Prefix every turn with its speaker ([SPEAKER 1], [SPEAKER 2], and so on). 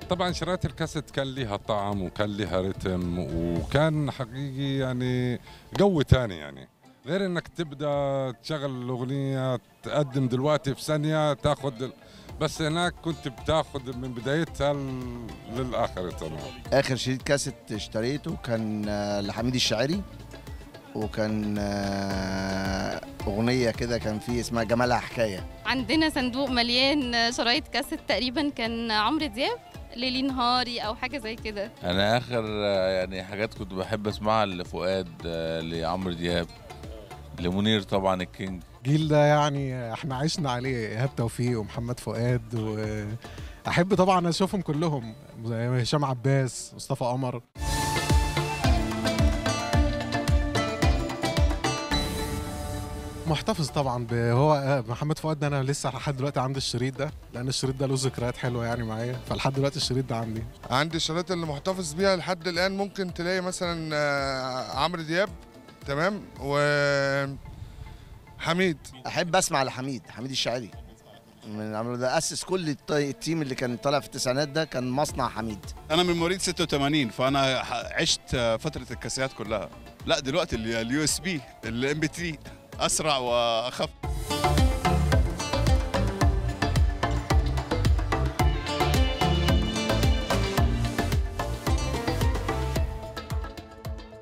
[SPEAKER 1] طبعا شرايط الكاسيت كان لها طعم وكان لها رتم وكان حقيقي يعني جو تاني يعني غير انك تبدا تشغل الاغنيه تقدم دلوقتي في ثانيه تاخذ ال- بس هناك كنت بتاخذ من بدايتها ل- للاخر تمام
[SPEAKER 2] اخر شريط كاسيت اشتريته كان آه، لحميد الشاعري وكان آه، اغنيه كده كان فيه اسمها جمالها حكايه
[SPEAKER 3] عندنا صندوق مليان شرايط كاسيت تقريبا كان عمرو دياب ليلي نهاري او حاجه زي كده
[SPEAKER 4] انا اخر آه، يعني حاجات كنت بحب اسمعها لفؤاد آه، لعمرو دياب لمنير طبعا الكينج
[SPEAKER 5] الجيل ده يعني احنا عشنا عليه ايهاب توفيق ومحمد فؤاد واحب طبعا اشوفهم كلهم زي هشام عباس مصطفى قمر محتفظ طبعا ب- هو محمد فؤاد ده انا لسه لحد دلوقتي عندي الشريط ده لان الشريط ده له ذكريات حلوه يعني معايا فلحد دلوقتي الشريط ده عندي
[SPEAKER 6] عندي الشرايط اللي محتفظ بيها لحد الان ممكن تلاقي مثلا آه، عمرو دياب تمام و حميد
[SPEAKER 2] احب اسمع لحميد حميد الشاعري من عمرو ده اسس كل الط- التيم اللي كان طالع في التسعينات ده كان مصنع حميد
[SPEAKER 7] انا من مواليد 86 فانا ح- عشت فتره الكاسيات كلها لا دلوقتي اليو اس بي الام بي 3 اسرع واخف